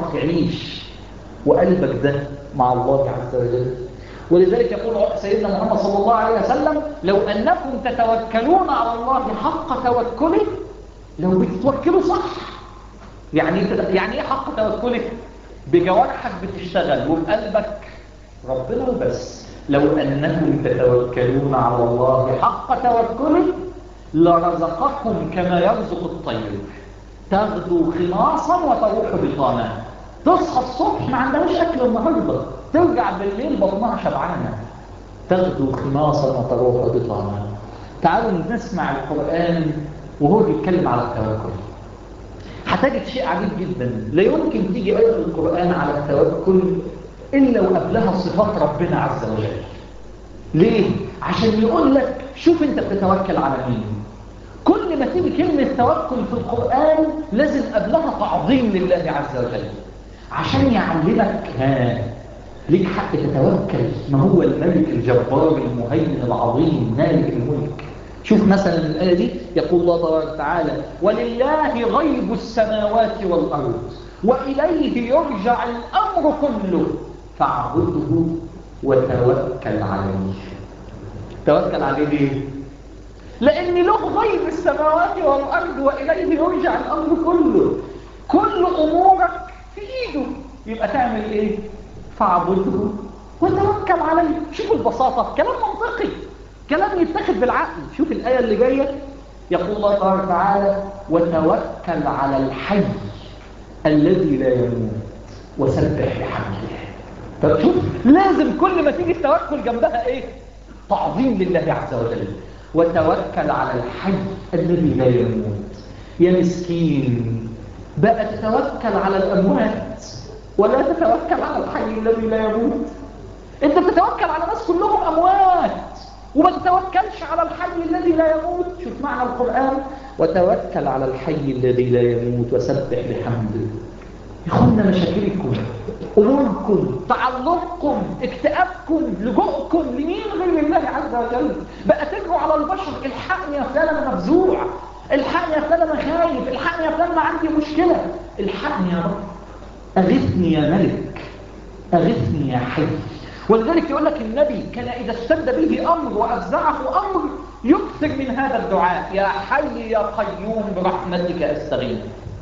تعرف تعيش وقلبك ده مع الله عز وجل ولذلك يقول سيدنا محمد صلى الله عليه وسلم لو أنكم تتوكلون على الله حق توكله لو بتتوكلوا صح يعني يعني ايه حق توكلك بجوارحك بتشتغل وبقلبك ربنا وبس لو أنكم تتوكلون على الله حق توكله لرزقكم كما يرزق الطير تغدو خماصا وتروح بطانا تصحى الصبح ما عندهاش أكل النهارده ترجع بالليل بطنها شبعانة تغدو خماصا وتروح بطانا تعالوا نسمع القرآن وهو بيتكلم على التوكل هتجد شيء عجيب جدا لا يمكن تيجي آية في القرآن على التوكل إلا وقبلها صفات ربنا عز وجل ليه؟ عشان يقول لك شوف انت بتتوكل على مين كل ما تيجي كلمة توكل في القرآن لازم قبلها تعظيم لله عز وجل عشان يعلمك ها ليك حق تتوكل ما هو الملك الجبار المهيمن العظيم مالك الملك شوف مثلا الآية دي يقول الله تبارك وتعالى ولله غيب السماوات والأرض وإليه يرجع الأمر كله فاعبده وتوكل عليه توكل عليه ليه؟ لأن له غيب السماوات والأرض وإليه يرجع الأمر كله كل أمورك في إيده يبقى تعمل إيه؟ فاعبده وتوكل عليه شوف البساطة كلام منطقي كلام يتخذ بالعقل شوف الآية اللي جاية يقول الله تبارك وتعالى وتوكل على الحي الذي لا يموت وسبح بحمده طب شوف لازم كل ما تيجي التوكل جنبها ايه تعظيم لله عز وجل وتوكل على الحي الذي لا يموت يا مسكين بقى تتوكل على الأموات ولا تتوكل على الحي الذي لا يموت انت بتتوكل على ناس كلهم أموات وما تتوكلش على الحي الذي لا يموت شوف معنى القرآن وتوكل على الحي الذي لا يموت وسبح بحمده يخلنا مشاكلكم أموركم تعلقكم اكتئابكم لجوءكم لمين غير الله عز وجل بقى تجروا على البشر الحقني يا فلان انا مفزوع الحقني يا فلان انا خايف الحقني يا فلان ما عندي مشكلة الحقني يا رب أغثني يا ملك أغثني يا حي ولذلك يقول لك النبي كان إذا اشتد به أمر وأفزعه أمر يكثر من هذا الدعاء يا حي يا قيوم برحمتك أستغيث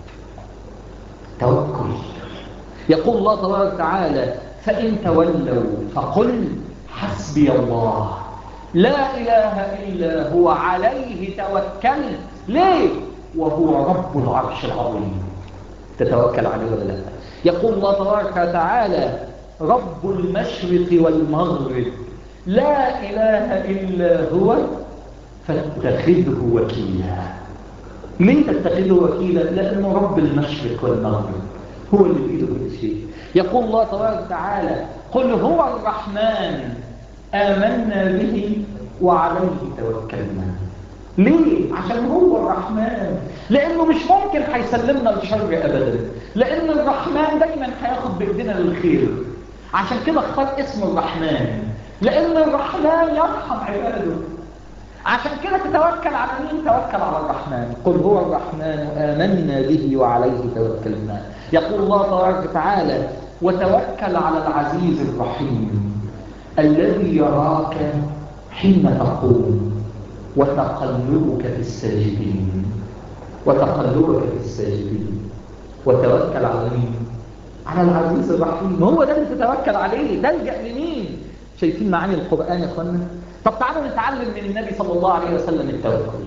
توكل يقول الله تبارك وتعالى فإن تولوا فقل حسبي الله لا إله إلا هو عليه توكلت ليه؟ وهو رب العرش العظيم تتوكل عليه ولا لا يقول الله تبارك وتعالى رب المشرق والمغرب لا إله إلا هو فاتخذه وكيلا ليه تتخذه وكيلا لأنه رب المشرق والمغرب هو اللي بإيده كل شيء يقول الله تبارك وتعالى قل هو الرحمن آمنا به وعليه توكلنا ليه؟ عشان هو الرحمن لأنه مش ممكن هيسلمنا الشر أبدا لأن الرحمن دايما هياخد بإيدينا للخير عشان كده اختار اسم الرحمن لأن الرحمن يرحم عباده عشان كده تتوكل على مين توكل على الرحمن قل هو الرحمن آمنا به وعليه توكلنا يقول الله تبارك وتعالى وتوكل على العزيز الرحيم الذي يراك حين تقوم وتقلبك في الساجدين وتقلبك في الساجدين وتوكل على مين على العزيز الرحيم هو ده اللي تتوكل عليه تلجأ لمين شايفين معاني القرآن يا اخوانا طب تعالوا نتعلم من النبي صلى الله عليه وسلم التوكل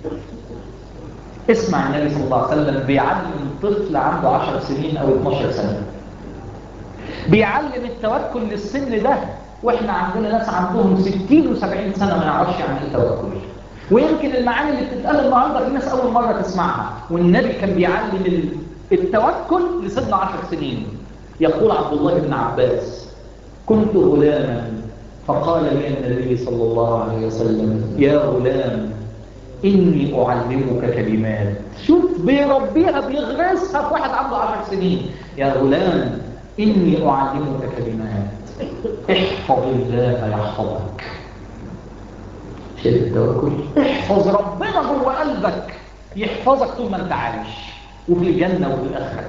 اسمع النبي صلى الله عليه وسلم بيعلم طفل عنده 10 سنين او 12 سنة بيعلم التوكل للسن ده واحنا عندنا ناس عندهم 60 و70 سنة ما يعرفش يعني ايه توكل ويمكن المعاني اللي بتتقال النهارده في ناس اول مرة تسمعها والنبي كان بيعلم التوكل لسن 10 سنين يقول عبد الله بن عباس كنت غلاما فقال لي النبي صلى الله عليه وسلم يا غلام إني أعلمك كلمات شوف بيربيها بيغرسها في واحد عنده عشر سنين يا غلام إني أعلمك كلمات احفظ الله يحفظك شايف التوكل احفظ ربنا جوه قلبك يحفظك طول ما انت عايش وفي الجنة وفي الآخرة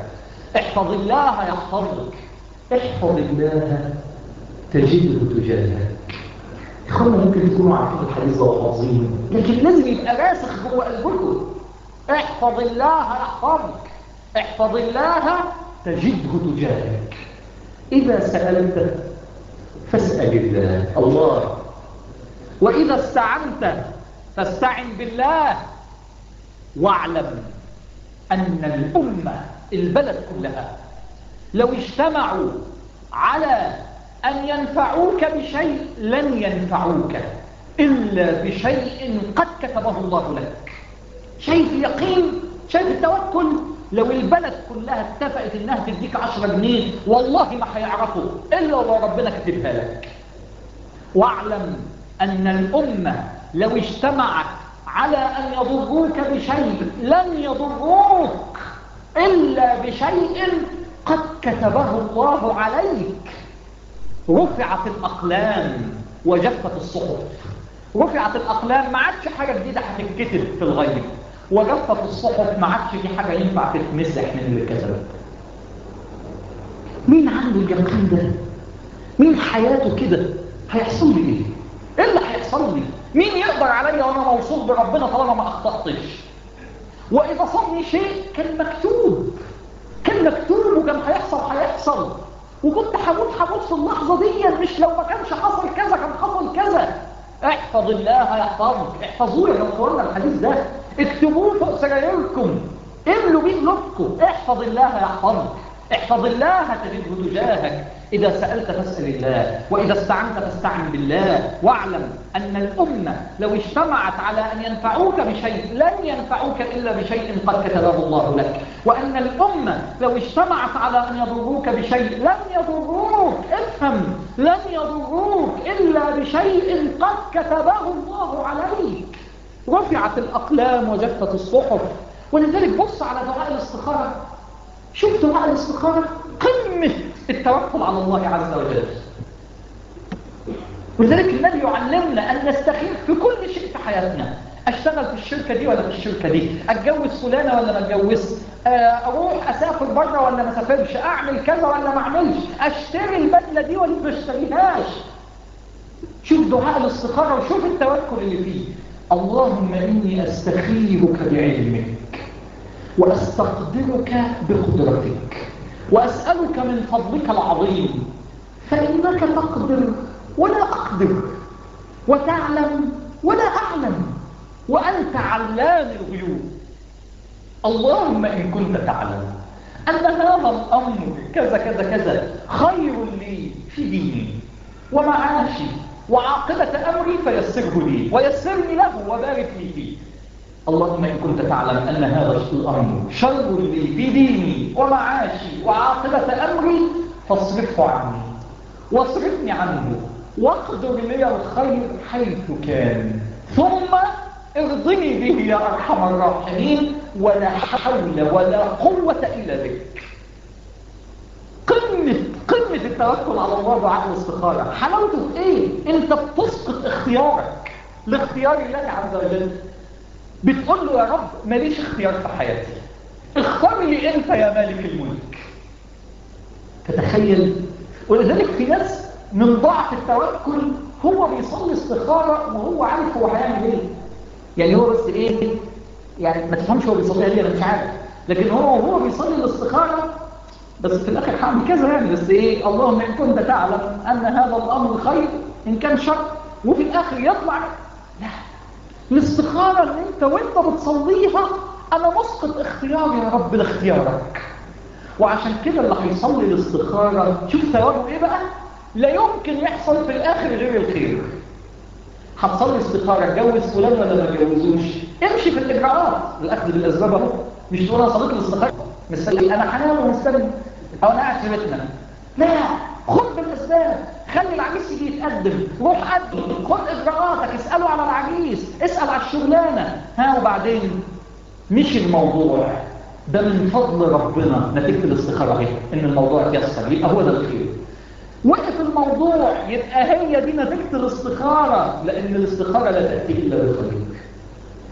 احفظ الله يحفظك احفظ الله تجده تجاهك اخوانا ممكن تكونوا عارفين الحديث ده وحافظينه لكن لازم يبقى راسخ جوه قلبكم احفظ الله يحفظك احفظ الله تجده تجاهك إذا سألت فاسأل الله الله وإذا استعنت فاستعن بالله واعلم أن الأمة البلد كلها لو اجتمعوا على أن ينفعوك بشيء لن ينفعوك إلا بشيء قد كتبه الله لك شايف يقين شايف التوكل لو البلد كلها اتفقت انها تديك 10 جنيه والله ما هيعرفوا الا لو ربنا كتبها لك واعلم ان الامه لو اجتمعت على ان يضروك بشيء لن يضروك الا بشيء قد كتبه الله عليك رفعت الاقلام وجفت الصحف رفعت الاقلام ما عادش حاجه جديده هتتكتب في الغيب وجفت الصحف ما عادش في حاجه ينفع تتمسح من اللي كتبت مين عنده اليقين ده مين حياته كده هيحصل لي ايه ايه اللي هيحصل لي مين يقدر عليا وانا موصول بربنا طالما ما اخطاتش واذا صابني شيء كان مكتوب كان مكتوب وكان هيحصل هيحصل وكنت هموت هموت في اللحظه دي مش لو ما كانش حصل كذا كان حصل كذا احفظ الله يحفظك احفظوه يا اخوانا الحديث ده اكتبوه فوق سرايركم املوا بيه قلوبكم احفظ الله يحفظك احفظ الله تجده تجاهك إذا سألت فاسأل الله وإذا استعنت فاستعن بالله واعلم أن الأمة لو اجتمعت على أن ينفعوك بشيء لن ينفعوك إلا بشيء قد كتبه الله لك وأن الأمة لو اجتمعت على أن يضروك بشيء لن يضروك افهم لن يضروك إلا بشيء قد كتبه الله عليك رفعت الأقلام وجفت الصحف ولذلك بص على دعاء الاستخارة شوف دعاء الاستخارة قمة التوكل على الله عز وجل ولذلك النبي يعلمنا أن نستخير في كل شيء في حياتنا أشتغل في الشركة دي ولا في الشركة دي أتجوز فلانة ولا ما أتجوز أروح أسافر بره ولا ما أسافرش أعمل كذا ولا ما أعملش أشتري البدلة دي ولا ما أشتريهاش شوف دعاء الاستخارة وشوف التوكل اللي فيه اللهم إني أستخيرك بعلمك وأستقدرك بقدرتك وأسألك من فضلك العظيم فإنك تقدر ولا أقدر وتعلم ولا أعلم وأنت علام الغيوب اللهم إن كنت تعلم أن هذا الأمر كذا كذا كذا خير لي في ديني ومعاشي وعاقبة أمري فيسره لي ويسرني له وبارك لي فيه اللهم إن كنت تعلم أن هذا الأمر شر لي في ديني ومعاشي وعاقبة أمري فاصرفه عني واصرفني عنه واقدر لي الخير حيث كان ثم ارضني به يا أرحم الراحمين ولا حول ولا قوة إلا بك قمة قمة التوكل على الله دعاء الاستخارة حلاوته في ايه؟ انت بتسقط اختيارك لاختيار الله عز وجل بتقول له يا رب ماليش اختيار في حياتي اختار لي انت يا مالك الملك تتخيل ولذلك في ناس من ضعف التوكل هو بيصلي استخارة وهو عارف هو هيعمل ايه يعني هو بس ايه يعني ما تفهمش هو بيصليها ليه انا مش عارف لكن هو وهو بيصلي الاستخارة بس في الاخر هعمل كذا يعني بس ايه اللهم ان كنت تعلم ان هذا الامر خير ان كان شر وفي الاخر يطلع لا الاستخارة اللي انت وانت بتصليها انا مسقط اختياري يا رب لاختيارك وعشان كده اللي هيصلي الاستخارة شوف ثوابه ايه بقى لا يمكن يحصل في الاخر غير الخير هتصلي استخارة اتجوز فلان ولا ما اتجوزوش امشي في الاجراءات الاخذ بالاسباب اهو مش تقول انا صليت الاستخارة مستني انا حنان ومستني او انا قاعد في بيتنا لا خد بالاسباب خلي العريس يجي يتقدم روح قدم خد اجراءاتك اساله على العريس اسال على الشغلانه ها وبعدين مش الموضوع ده من فضل ربنا نتيجه الاستخاره اهي ان الموضوع اتيسر يبقى هو ده الخير وقف الموضوع يبقى هي دي نتيجه الاستخاره لان الاستخاره لا تاتي الا بالخير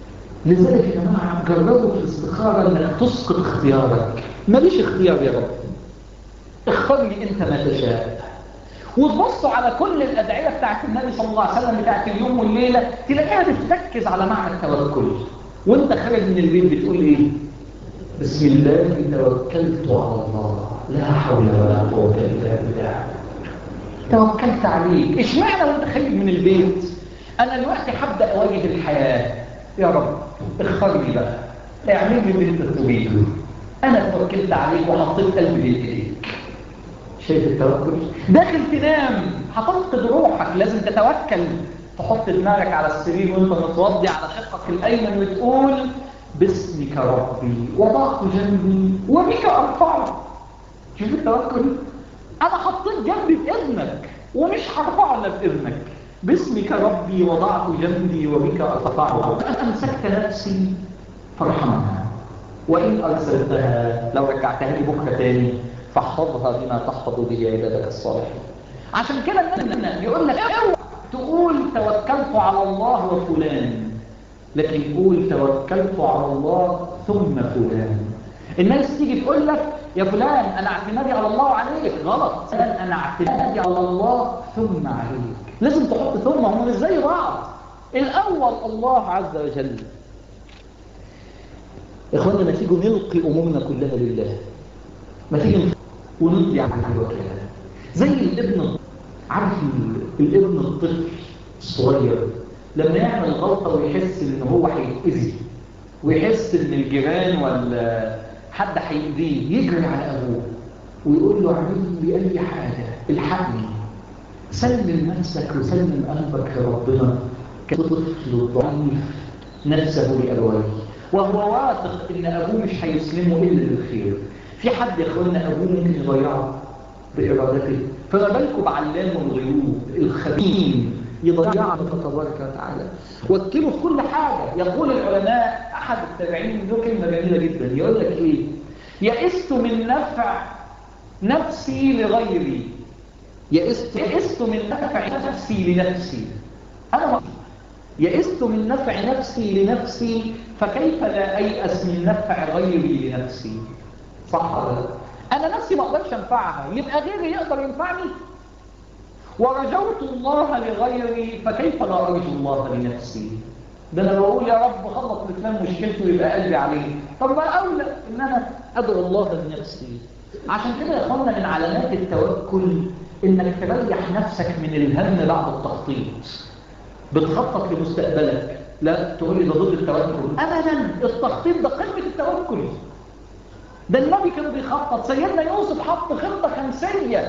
لذلك يا جماعه جربوا في الاستخاره انك تسقط اختيارك ماليش اختيار يا رب اختار لي انت ما تشاء وتبصوا على كل الادعيه بتاعت النبي صلى الله عليه وسلم بتاعت اليوم والليله تلاقيها بتركز على معنى التوكل وانت خارج من البيت بتقول ايه بسم الله توكلت على الله لا حول ولا قوه الا بالله توكلت عليك اشمعنى وانت خارج من البيت انا دلوقتي هبدا اواجه الحياه يا رب اختار لي بقى اعمل لي اللي انت تريده انا توكلت عليك وحطيت قلبي بين ايديك شايف التوكل داخل تنام هتفقد روحك لازم تتوكل تحط دماغك على السرير وانت متوضي على شقك الايمن وتقول باسمك ربي وضعت جنبي وبك ارفعه شوف التوكل انا حطيت جنبي باذنك ومش هرفعه الا باذنك باسمك ربي وضعت جنبي وبك ارفعه امسكت نفسي فارحمها وان ارسلتها لو رجعتها لي بكره تاني فاحفظها بما تحفظ به عبادك الصالحين عشان كده النبي يقول لك اوعى تقول توكلت على الله وفلان لكن قول توكلت على الله ثم فلان الناس تيجي تقول لك يا فلان انا اعتمادي على الله وعليك غلط انا اعتمادي على الله ثم عليك لازم تحط ثم هم مش زي بعض الاول الله عز وجل يا اخوانا ما تيجوا نلقي امورنا كلها لله ما تيجي ونضي عن الوكاله زي الابن عارف الابن الطفل الصغير لما يعمل غلطه ويحس ان هو هيتاذي ويحس ان الجيران ولا حد هيأذيه يجري على ابوه ويقول له اعمل لي اي حاجه الحقني سلم نفسك وسلم قلبك لربنا كطفل ضعيف نفسه لابويه وهو واثق ان ابوه مش هيسلمه الا للخير في حد يا اخوانا ابوه ممكن يضيعه بارادته فما بالكم بعلام الغيوب الخبير يضيعه تبارك وتعالى وكله في كل حاجه يقول العلماء احد التابعين له كلمه جميله جدا يقول لك ايه يئست من نفع نفسي لغيري يئست يئست من نفع نفسي لنفسي انا يئست من نفع نفسي لنفسي فكيف لا ايأس من نفع غيري لنفسي صح ولا انا نفسي ما اقدرش انفعها يبقى غيري يقدر ينفعني ورجوت الله لغيري فكيف لا ارجو الله لنفسي ده انا بقول يا رب خلص الاسلام مشكلته يبقى قلبي عليه طب ما اولى ان انا ادعو الله لنفسي عشان كده يا اخوانا من علامات التوكل انك تريح نفسك من الهم بعد التخطيط بتخطط لمستقبلك لا تقول لي ده ضد التوكل ابدا التخطيط ده قمه التوكل ده النبي كان بيخطط سيدنا يوسف حط خطه خمسيه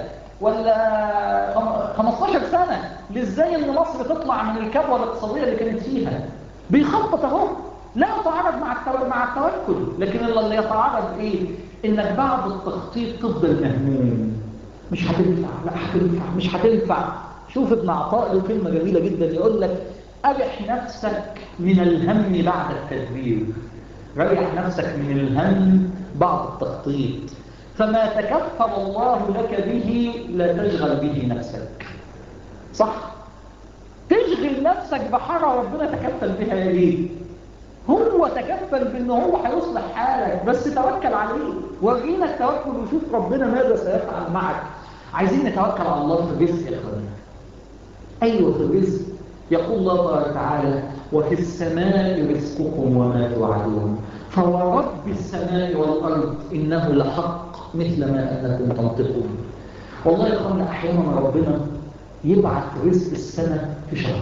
ولا 15 سنه لازاي ان مصر تطلع من الكبوه الاقتصاديه اللي كانت فيها بيخطط اهو لا يتعارض مع التو... مع التوكل لكن اللي يتعارض ايه انك بعد التخطيط تفضل مهموم مش هتنفع لا هتنفع مش هتنفع شوف ابن عطاء له كلمه جميله جدا يقول لك ارح نفسك من الهم بعد التدبير ريح نفسك من الهم بعد التخطيط فما تكفل الله لك به لا تشغل به نفسك صح تشغل نفسك بحاجة ربنا تكفل بها ليه هو تكفل بأنه هو هيصلح حالك بس توكل عليه ورينا التوكل وشوف ربنا ماذا سيفعل معك عايزين نتوكل على الله في الرزق يا اخوانا ايوه في الرزق يقول الله تعالى وفي السماء رزقكم وما توعدون فورب السماء والارض انه لحق مثل ما انكم تنطقون والله يا اخوانا احيانا ربنا يبعث رزق السنه في شهر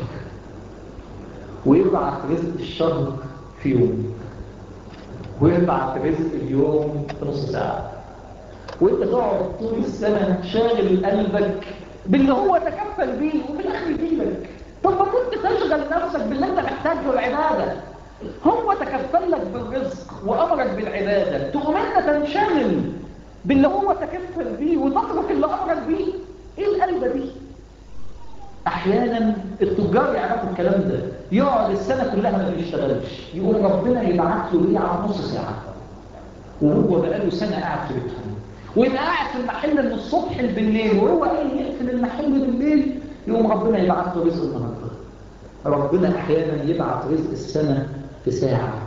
ويبعث رزق الشهر في يوم ويبعث رزق اليوم في نص ساعه وانت تقعد طول السنه شاغل قلبك باللي هو تكفل بيه وفي الاخر يجيلك طب ما كنت تشغل نفسك باللي انت محتاجه العباده هو تكفل لك بالرزق وامرك بالعباده تقوم انت تنشغل باللي هو تكفل بيه وتترك اللي امرك بيه ايه القلبه دي احيانا التجار يعرفوا الكلام ده يقعد السنه كلها ما بيشتغلش يقول ربنا يبعت له ايه على نص ساعه وهو بقاله سنه قاعد في بيتهم ويبقى قاعد في المحل من الصبح بالليل وهو قايل يقفل المحل بالليل يقوم ربنا يبعت له رزق النهارده ربنا احيانا يبعت رزق السنه في ساعه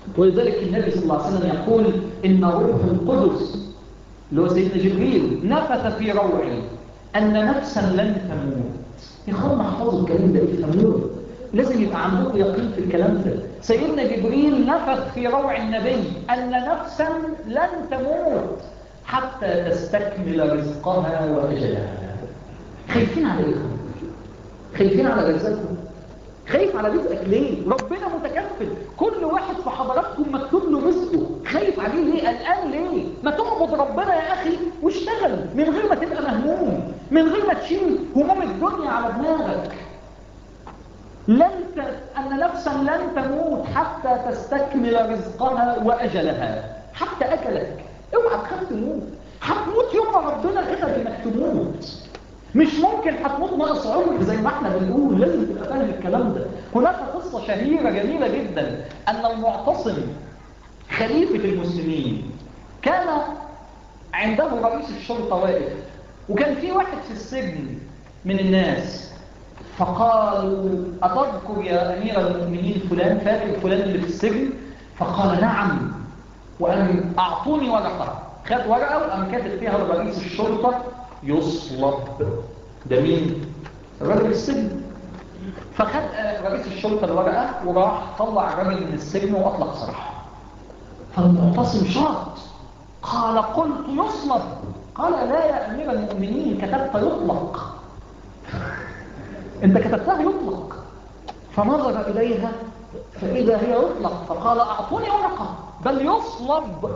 ولذلك النبي صلى الله عليه وسلم يقول إن روح القدس اللي هو سيدنا جبريل نفث في روعي أن نفسا لن تموت يا اخوانا احفظوا الكلام ده افهموه لازم يبقى عندكم يقين في الكلام ده سيدنا جبريل نفث في روع النبي أن نفسا لن تموت حتى تستكمل رزقها وأجلها خايفين على ايه خايفين على رزقكم خايف على رزقك ليه ربنا متكفل كل واحد في حضراتكم مكتوب له رزقه خايف عليه ليه قلقان ليه ما تعبد ربنا يا اخي واشتغل من غير ما تبقى مهموم من غير ما تشيل هموم الدنيا على دماغك لن ت... أن نفسا لن تموت حتى تستكمل رزقها وأجلها حتى أجلك اوعى تخاف تموت هتموت يوم ما ربنا كتب انك تموت مش ممكن هتموت ناقص عمر زي ما احنا بنقول لازم تبقى فاهم الكلام ده هناك قصة شهيرة جميلة جدا أن المعتصم خليفة المسلمين كان عنده رئيس الشرطة واقف وكان في واحد في السجن من الناس فقالوا أتذكر يا أمير المؤمنين فلان فاكر فلان اللي في السجن فقال نعم وقال أعطوني ورقة خد ورقة وقام كاتب فيها رئيس الشرطة يصلب ده مين؟ الراجل السجن فخد رئيس الشرطة الورقة وراح طلع الراجل من السجن وأطلق سراحه فالمعتصم شاط قال قلت يصلب قال لا يا أمير المؤمنين كتبت يطلق انت كتبتها يطلق فنظر إليها فإذا هي يطلق فقال أعطوني ورقة بل يصلب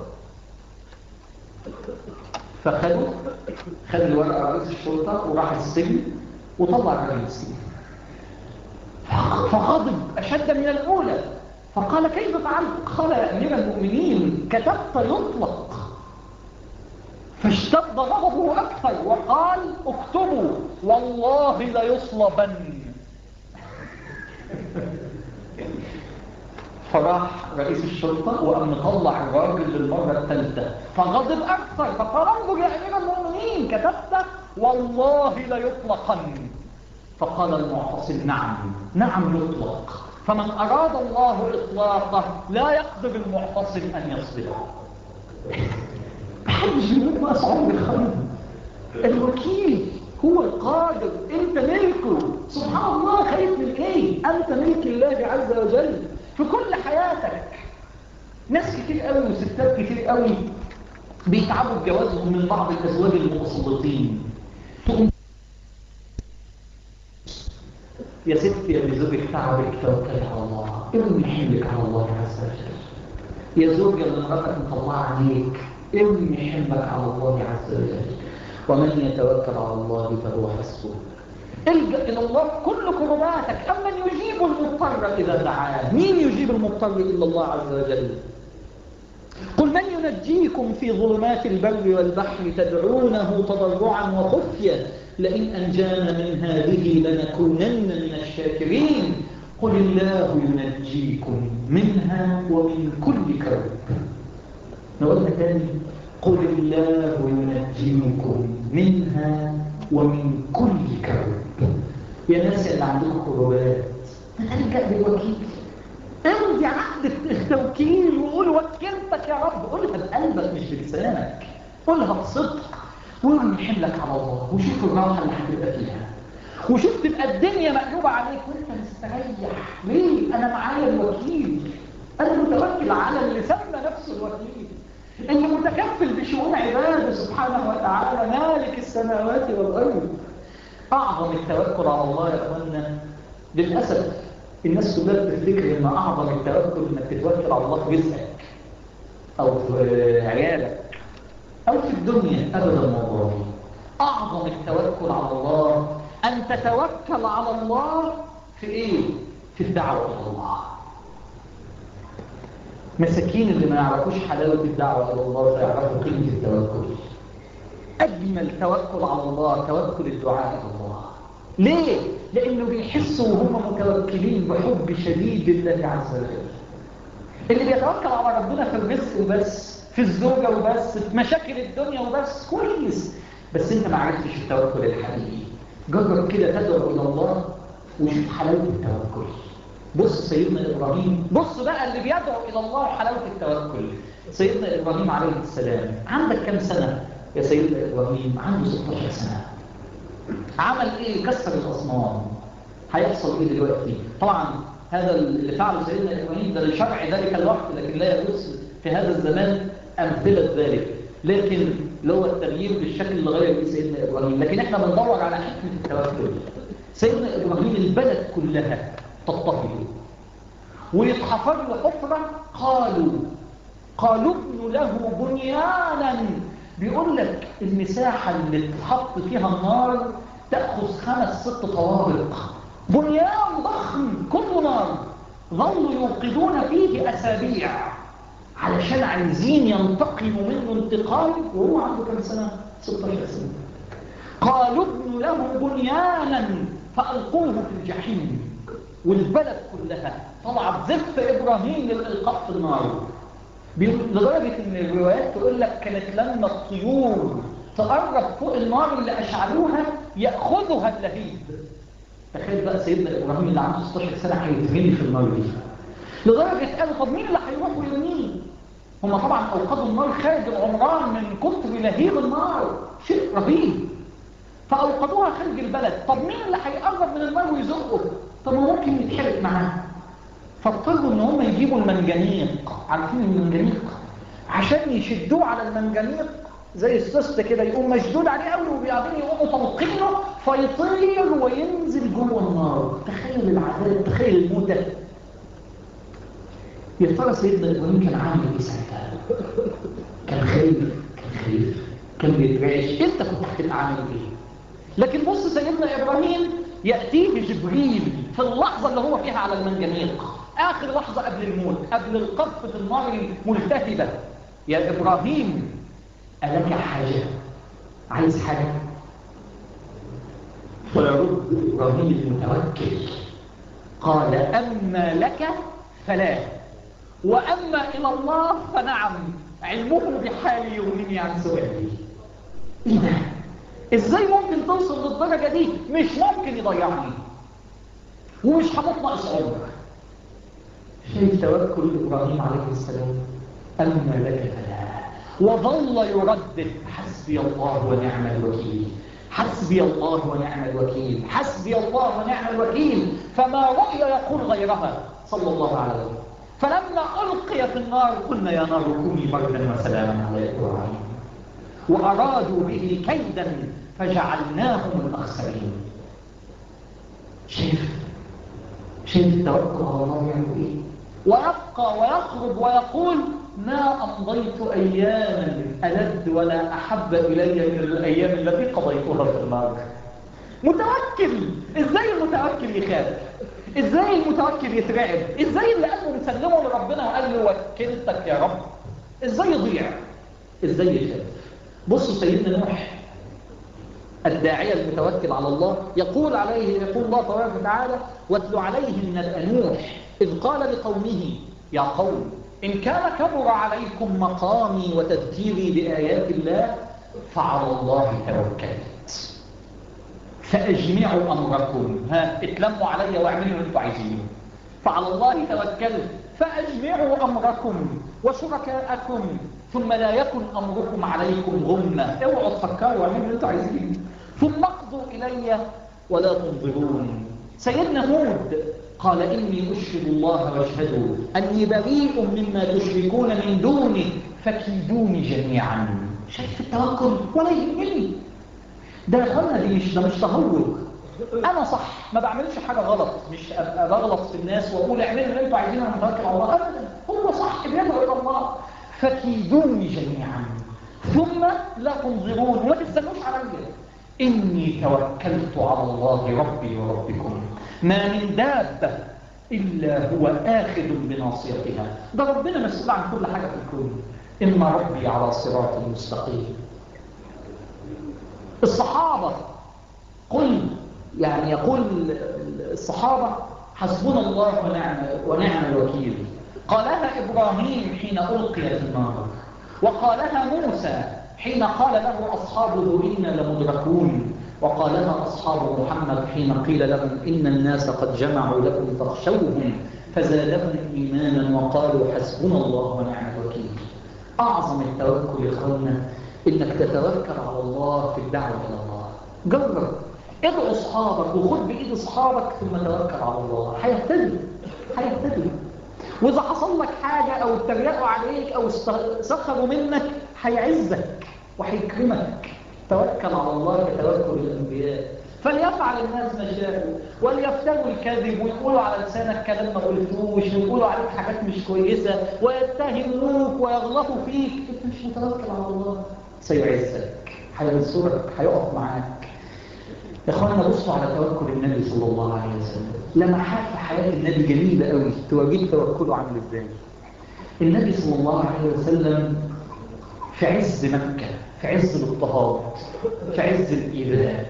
فخدوا خد الورقة رئيس الشرطة وراح السجن وطلع الراجل السجن فغضب أشد من الأولى فقال كيف فعلت؟ قال يا أمير المؤمنين كتبت يطلق فاشتد غضبه أكثر وقال اكتبوا والله ليصلبن فراح رئيس الشرطة وقام مطلع الراجل للمرة الثالثة فغضب أكثر فقال انظر يا أمير المؤمنين كتبت والله ليطلقن فقال المعتصم نعم نعم يطلق فمن أراد الله إطلاقه لا يقدر المعتصم أن يصبره محدش بيموت ناقص عمر خير الوكيل هو القادر انت ملكه سبحان الله خايف من ايه انت ملك الله عز وجل في كل حياتك ناس كتير قوي وستات كتير قوي بيتعبوا بجوازهم من بعض الازواج المتسلطين تقوم يا ستي يا زوجك تعبك توكل على الله ارمي حملك على الله عز وجل يا زوجة اللي مراتك مطلعه عليك ارمي حملك على الله عز وجل ومن يتوكل على الله فهو حسبه الجا الى الله كل كرباتك اما يجيب المضطر اذا دعاه مين يجيب المضطر الا الله عز وجل قل من ينجيكم في ظلمات البر والبحر تدعونه تضرعا وخفيه لئن انجانا من هذه لنكونن من الشاكرين قل الله ينجيكم منها ومن كل كرب نقولها تاني قل الله ينجيكم منها ومن كل كرب يا ناس اللي عندكم كربات تلجأ للوكيل امضي عقد التوكيل وقول وكلتك يا رب قولها بقلبك مش بلسانك قولها بصدق وارمي حملك على الله وشوف الراحه اللي هتبقى فيها وشوف تبقى الدنيا مقلوبه عليك وانت مستريح ليه انا معايا الوكيل انا متوكل على اللي سمى نفسه الوكيل اللي متكفل بشؤون عباده سبحانه وتعالى مالك السماوات والارض اعظم التوكل على الله يا اخوانا للاسف الناس كلها بتفتكر ان اعظم التوكل انك تتوكل على الله في رزقك او في عيالك او في الدنيا ابدا والله اعظم التوكل على الله ان تتوكل على الله في ايه في الدعوه الى الله مساكين اللي ما يعرفوش حلاوه الدعوه الى الله فيعرفوا قيمه التوكل اجمل توكل على الله توكل الدعاء الى الله ليه لانه بيحسوا وهم متوكلين بحب شديد لله عز وجل اللي بيتوكل على ربنا في الرزق وبس في الزوجه وبس في مشاكل الدنيا وبس كويس بس انت ما عرفتش التوكل الحقيقي جرب كده تدعو الى الله وشوف حلاوه التوكل بص سيدنا إبراهيم بص بقى اللي بيدعو إلى الله حلاوة التوكل سيدنا إبراهيم عليه السلام عندك كم سنة يا سيدنا إبراهيم عنده 16 سنة عمل إيه كسر الأصنام هيحصل إيه دلوقتي طبعا هذا اللي فعله سيدنا إبراهيم ده لشرع ذلك الوقت لكن لا يجوز في هذا الزمان أمثلة ذلك لكن اللي هو التغيير بالشكل اللي غير به سيدنا إبراهيم لكن احنا بندور على حكمة التوكل سيدنا إبراهيم البلد كلها تطفل ويتحفر له حفرة قالوا قالوا ابن له بنيانا بيقول لك المساحة اللي تتحط فيها النار تأخذ خمس ست طوابق بنيان ضخم كله نار ظلوا يوقدون فيه أسابيع علشان عايزين ينتقموا منه انتقام وهو عنده كم سنة؟ 16 سنة قالوا ابن له بنيانا فألقوه في الجحيم والبلد كلها طلعت زف إبراهيم للإلقاء في النار لدرجة ان الروايات تقول لك كانت لما الطيور تقرب فوق النار اللي أشعلوها يأخذها اللهيب تخيل بقى سيدنا إبراهيم اللي عنده 16 سنة هيتغني في النار دي لدرجة قالوا طب مين اللي هيروح ويرميه هم طبعا أوقدوا النار خارج العمران من كتر لهيب النار شيء رهيب فأوقدوها خارج البلد طب مين اللي هيقرب من النار ويزقه طب ما ممكن يتحرق معاه فاضطروا ان هم يجيبوا المنجنيق عارفين المنجنيق عشان يشدوه على المنجنيق زي السوست كده يقوم مشدود عليه قوي وبعدين يقوموا طلقينه فيطير وينزل جوه النار تخيل العذاب تخيل الموت ده يا ترى سيدنا ابراهيم كان عامل ايه ساعتها كان خايف كان خايف كان بيترعش انت كنت هتبقى عامل ايه لكن بص سيدنا ابراهيم ياتيه جبريل في اللحظه اللي هو فيها على المنجنيق اخر لحظه قبل الموت قبل القذف النار الملتهبه يا ابراهيم ألك حاجة عايز حاجة فيرد إبراهيم المتوكل قال أما لك فلا وأما إلى الله فنعم علمه بحالي يغنيني عن سؤالي إيه ده؟ إزاي ممكن توصل للدرجة دي؟ مش ممكن يضيعني ومش هموت ناقص عمر شايف توكل إبراهيم عليه السلام أما لك فلا وظل يردد حسبي الله ونعم الوكيل حسبي الله ونعم الوكيل حسبي الله ونعم الوكيل فما رؤي يقول غيرها صلى الله عليه وسلم فلما ألقي في النار قلنا يا نار كوني بردا وسلاما على إبراهيم وأرادوا به كيدا فجعلناهم الأخسرين شايف شايف التوكل على الله يعمل ايه ويبقى ويخرج ويقول ما أمضيت أياما ألد ولا أحب إلي من الأيام التي قضيتها في النار متوكل إزاي المتوكل يخاف إزاي المتوكل يترعب إزاي اللي قلبه مسلمه لربنا وقال له وكلتك يا رب إزاي يضيع إزاي يخاف بصوا سيدنا نوح الداعية المتوكل على الله يقول عليه يقول الله تبارك وتعالى واتل عليهم نبأ نوح إذ قال لقومه يا قوم إن كان كبر عليكم مقامي وتذكيري بآيات الله فعلى الله توكلت فأجمعوا أمركم ها اتلموا علي واعملوا اللي انتوا عايزينه فعلى الله توكلت فأجمعوا أمركم وشركاءكم ثم لا يكن أمركم عليكم غمة اوعوا تفكروا واعملوا اللي انتوا عايزينه ثم اقضوا إلي ولا تنظرون سيدنا هود قال إني أشهد الله واشهدوا أني بريء مما تشركون من دونه فكيدوني جميعا شايف التوكل ولا يهمني ده يا اخوانا دي مش ده مش تهور انا صح ما بعملش حاجه غلط مش ابقى بغلط في الناس واقول اعملوا اللي انتوا عايزينه انا متوكل على الله ابدا هو صح بيدعو الى الله فكيدوني جميعا ثم لا تنظرون وما تستنوش عليا إني توكلت على الله ربي وربكم ما من دابة إلا هو آخذ بناصيتها ده ربنا مسؤول عن كل حاجة في الكون إن ربي على صراط مستقيم الصحابة قل يعني يقول الصحابة حسبنا الله ونعم, ونعم الوكيل قالها إبراهيم حين ألقي في النار وقالها موسى حين قال له أصحابه إنا لمدركون وقالها أصحاب محمد حين قيل لهم إن الناس قد جمعوا لكم فاخشوهم فزادهم إيمانا وقالوا حسبنا الله ونعم الوكيل أعظم التوكل يا إخوانا إنك تتوكل على الله في الدعوة إلى الله جرب ادعو أصحابك وخد بإيد أصحابك ثم توكل على الله هيهتدي هيهتدي وإذا حصل لك حاجة أو اتريقوا عليك أو سخروا منك هيعزك وهيكرمك توكل على الله كتوكل الأنبياء فليفعل الناس ما شاءوا وليفتروا الكذب ويقولوا على لسانك كلام ما قلتوش ويقولوا عليك حاجات مش كويسة ويتهموك ويغلطوا فيك انت مش متوكل على الله سيعزك هينصرك هيقف معاك يا اخوانا بصوا على توكل النبي صلى الله عليه وسلم لمحات في حياة النبي جميلة قوي تواجد توكله عامل ازاي النبي صلى الله عليه وسلم في عز مكة في عز الاضطهاد في عز الإيذاء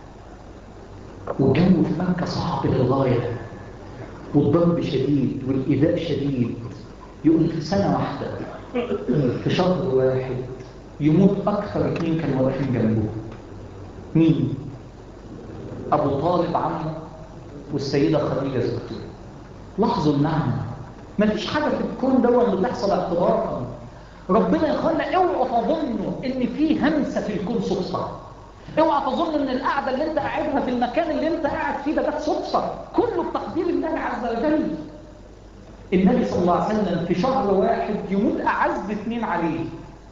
والجو في مكة صعب للغاية والضرب شديد والإيذاء شديد يقوم في سنة واحدة في شهر واحد يموت أكثر اثنين كانوا واقفين جنبه مين؟ أبو طالب عمه والسيدة خديجة زوجته لاحظوا النعمة ما فيش حاجة في الكون ده اللي بتحصل اعتبارا ربنا يخلى اوعوا تظنوا ان في همسة في الكون صدفة اوعى تظن ان القعدة اللي انت قاعدها في المكان اللي انت قاعد فيه ده كانت صدفة كله بتقدير الله عز وجل النبي صلى الله عليه وسلم في شهر واحد يموت اعز اثنين عليه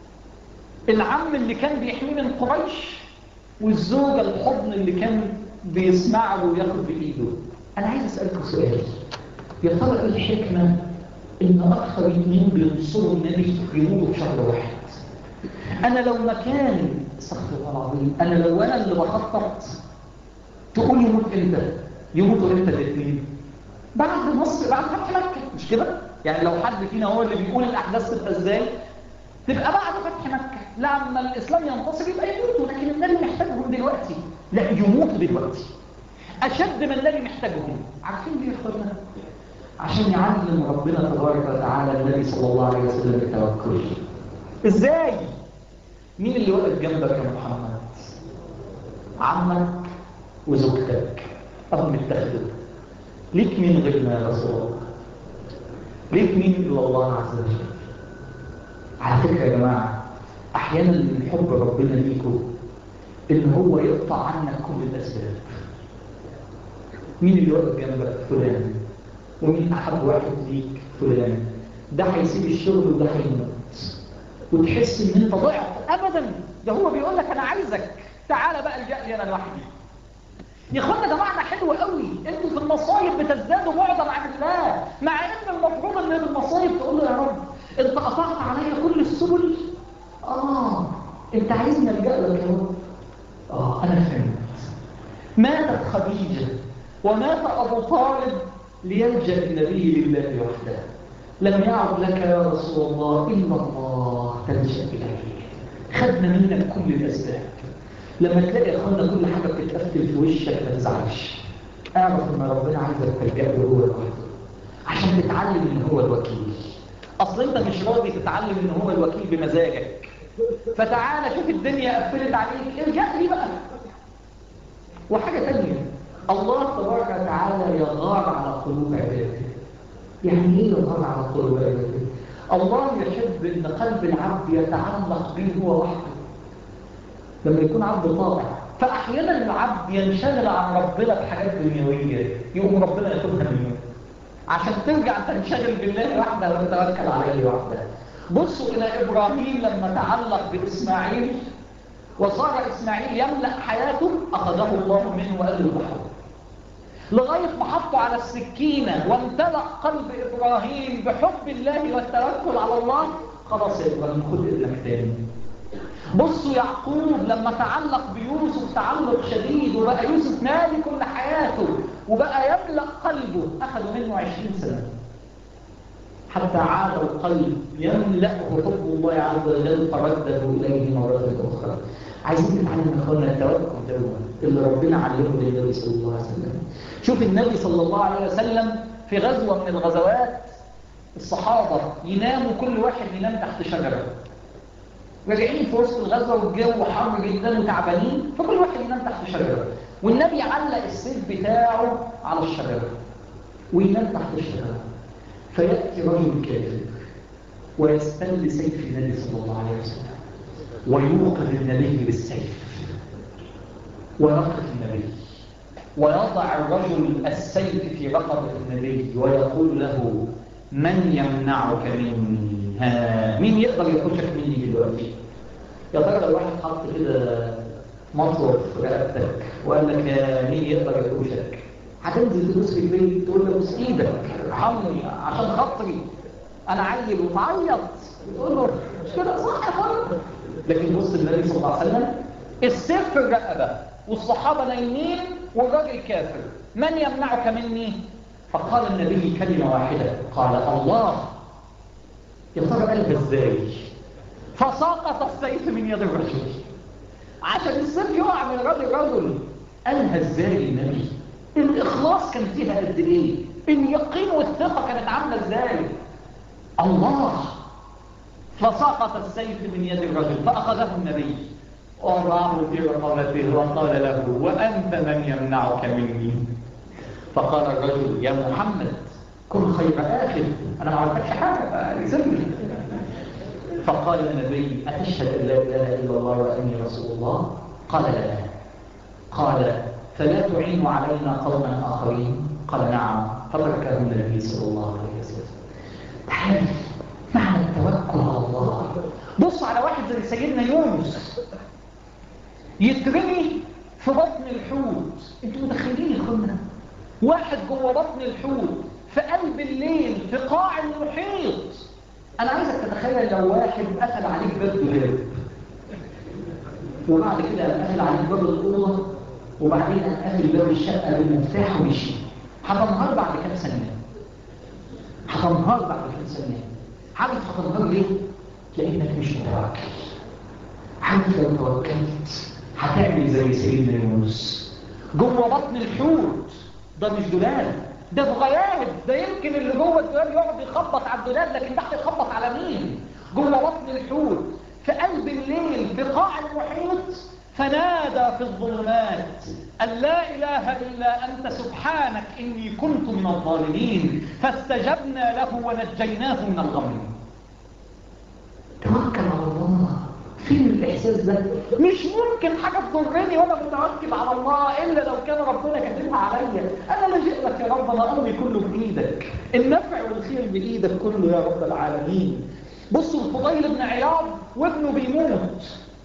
العم اللي كان بيحميه من قريش والزوجة الحضن اللي كان بيسمعه وياخد بإيده أنا عايز أسألكم سؤال يا ترى إيه الحكمة إن أكثر اثنين بينصروا النبي يموتوا في شهر واحد أنا لو مكان استغفر الله العظيم أنا لو أنا اللي بخطط تقول يموت إمتى يموتوا إمتى الاثنين بعد مصر بعد فتح مكة مش كده يعني لو حد فينا هو اللي بيقول الأحداث تبقى إزاي تبقى بعد فتح مكة لما الإسلام ينتصر يبقى يموتوا لكن النبي محتاجهم دلوقتي لا يموتوا دلوقتي أشد من النبي محتاجهم عارفين ليه يا عشان يعلم ربنا تبارك وتعالى النبي صلى الله عليه وسلم التوكل ازاي مين اللي واقف جنبك يا محمد عمك وزوجتك اب متخذ ليك مين غيرنا يا رسول الله ليك مين الا الله عز وجل على فكره يا جماعه احيانا من حب ربنا ليكم ان هو يقطع عنك كل الاسباب مين اللي واقف جنبك فلان ومين احب واحد ليك فلان ده هيسيب الشغل وده هيموت وتحس ان انت ضعت ابدا ده هو بيقول لك انا عايزك تعالى بقى الجا لي انا لوحدي يا اخوانا ده معنى حلو قوي انتوا في المصايب بتزدادوا بعدا عن الله مع ان المفروض ان في المصايب تقول له يا رب انت قطعت عليا كل السبل اه انت عايزني الجا لك يا رب اه انا فهمت ماتت خديجه ومات ابو طالب ليلجا النبي لله وحده لم يعد لك يا رسول الله الا الله تلجا اليه خدنا منك كل الاسباب لما تلاقي اخوانا كل حاجه بتتقفل في وشك ما تزعلش اعرف ان ربنا عايزك تلجا له هو لوحده عشان تتعلم ان هو الوكيل اصل انت مش راضي تتعلم ان هو الوكيل بمزاجك فتعالى شوف الدنيا قفلت عليك ارجع لي بقى وحاجه ثانيه الله تبارك وتعالى يغار على قلوب عباده يعني ايه يغار على قلوب عباده الله يحب ان قلب العبد يتعلق به هو وحده لما يكون عبد طاطع فاحيانا العبد ينشغل عن ربنا بحاجات دنيويه يقوم ربنا ياخدها منه عشان ترجع تنشغل بالله وحده وتتوكل عليه وحده بصوا الى ابراهيم لما تعلق باسماعيل وصار اسماعيل يملا حياته اخذه الله منه وقال له البحر لغاية ما حطوا على السكينة وامتلأ قلب إبراهيم بحب الله والتوكل على الله خلاص يا إبراهيم خد ابنك تاني بصوا يعقوب لما تعلق بيوسف تعلق شديد وبقى يوسف مالي كل حياته وبقى يملأ قلبه أخذوا منه عشرين سنة حتى عاد القلب يملأه حب الله عز وجل فرده إليه مرة أخرى عايزين نتعلم اخوانا التوكل ده اللي ربنا علمه للنبي صلى الله عليه وسلم شوف النبي صلى الله عليه وسلم في غزوة من الغزوات الصحابة يناموا كل واحد ينام تحت شجرة راجعين في وسط الغزوه والجو حر جدا وتعبانين فكل واحد ينام تحت شجره والنبي علق السيف بتاعه على الشجره وينام تحت الشجره فياتي رجل كافر ويستل سيف النبي صلى الله عليه وسلم ويوقظ النبي بالسيف ويقف النبي ويضع الرجل السيف في رقبة النبي ويقول له من يمنعك مني ها مين يقدر يخشك مني دلوقتي يا ترى لو واحد حط كده مطوة في رقبتك وقال لك يا مين يقدر يخشك هتنزل تدوس في رجلي تقول له بوس ايدك ارحمني عشان خاطري انا عيل ومعيط تقول له مش كده صح يا فندم لكن بص النبي صلى الله عليه وسلم السيف في الرقبه والصحابه نايمين والراجل كافر من يمنعك مني فقال النبي كلمه واحده قال الله يا ترى قالها ازاي فسقط السيف من يد الرجل عشان السيف يقع من رجل رجل قالها ازاي النبي الاخلاص كان فيها قد ايه اليقين والثقه كانت عامله ازاي الله فسقط السيف من يد الرجل فأخذه النبي وضعه في رقبته وقال له وأنت من يمنعك مني فقال الرجل يا محمد كن خير آخر أنا ما عرفتش حاجة يسمي فقال النبي أتشهد أن لا إله إلا الله وأني رسول الله قال لا قال فلا تعين علينا قوما آخرين قال نعم فتركه النبي صلى الله عليه وسلم تعالى معنى التوكل على الله بص على واحد زي سيدنا يونس يترمي في بطن الحوت انتوا متخيلين يا اخوانا واحد جوه بطن الحوت في قلب الليل في قاع المحيط انا عايزك تتخيل لو واحد قفل عليك باب دولاب وبعد كده قفل عليك باب الاوضه وبعدين قفل باب الشقه بالمفتاح ومشي هتنهار بعد كام ثانيه هتنهار بعد كام ثانيه عارف هتنهار ليه؟ لانك مش متوكل عارف لو توكلت هتعمل زي سيدنا يونس جوه بطن الحوت ده مش دولاب ده بغياب ده يمكن اللي جوه الدولاب يقعد يخبط على الدولاب لكن تحت يخبط على مين جوه بطن الحوت في قلب الليل في قاع المحيط فنادى في الظلمات أن لا إله إلا أنت سبحانك إني كنت من الظالمين فاستجبنا له ونجيناه من الغم توكل على الله فين الإحساس ده مش ممكن حاجة تضرني وأنا متوكل على الله إلا لو كان ربنا كاتبها عليا أنا لجئ لك يا رب أنا أمري كله بإيدك النفع والخير بإيدك كله يا رب العالمين بصوا الفضيل بن عياض وابنه بيموت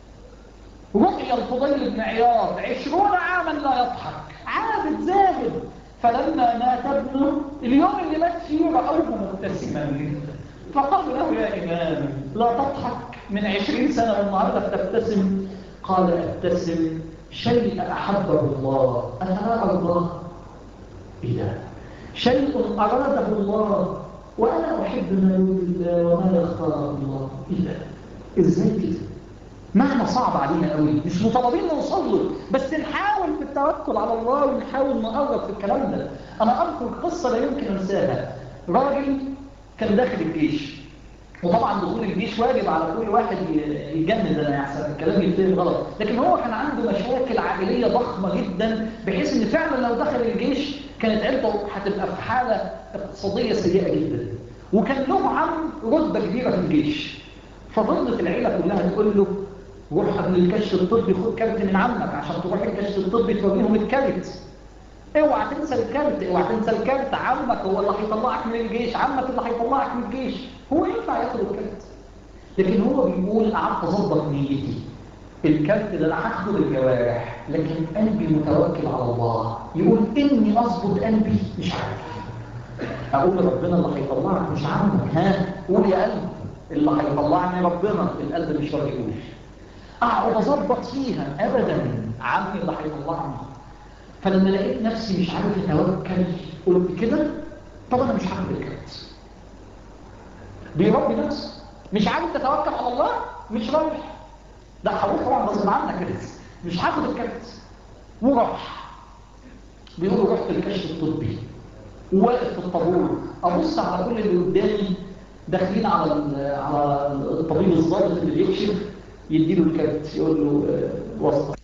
رؤيا الفضيل بن عياض عشرون عاما لا يضحك عابد زاهد فلما مات ابنه اليوم اللي مات فيه رأوه مبتسما فقالوا له يا إمام لا تضحك من عشرين سنة والنهاردة تبتسم قال ابتسم شيء أحبه الله أنا أرضاه إذا شيء أراده الله وأنا أحب ما يريد الله وما يختاره الله إذا إزاي كده معنى صعب علينا قوي مش مطالبين نوصل له بس نحاول في التوكل على الله ونحاول نقرب في الكلام ده انا اذكر قصه لا يمكن انساها راجل كان داخل الجيش وطبعا دخول الجيش واجب على كل واحد يجند انا يحسن الكلام يتفهم غلط لكن هو كان عنده مشاكل عائليه ضخمه جدا بحيث ان فعلا لو دخل الجيش كانت عيلته هتبقى في حاله اقتصاديه سيئه جدا وكان له عم رتبه كبيره في الجيش فضلت العيله كلها تقول له روح قبل الكشف الطبي خد كارت من عمك عشان تروح الكشف الطبي توريهم الكارت اوعى تنسى الكارت اوعى تنسى الكارت عمك هو اللي هيطلعك من الجيش عمك اللي هيطلعك من الجيش هو ينفع ياخد الكارت لكن هو بيقول قعدت اظبط نيتي الكارت ده انا هاخده بالجوارح لكن قلبي متوكل على الله يقول اني اظبط قلبي مش عارف اقول ربنا اللي هيطلعك مش عمك ها قول يا قلب اللي هيطلعني ربنا القلب مش راضي يقول اقعد اظبط فيها ابدا عمي اللي هيطلعني فلما لقيت نفسي مش عارف اتوكل قلت كده طب انا مش هاخد الكارت بيربي نفسه مش عارف تتوكل على الله مش رايح ده هروح طبعا غصب عنك كده مش هاخد الكارت وراح بيقولوا رحت الكشف الطبي وواقف في الطابور ابص على كل اللي قدامي داخلين على على الطبيب الضابط اللي بيكشف يديله الكارت يقول له آه، واسطة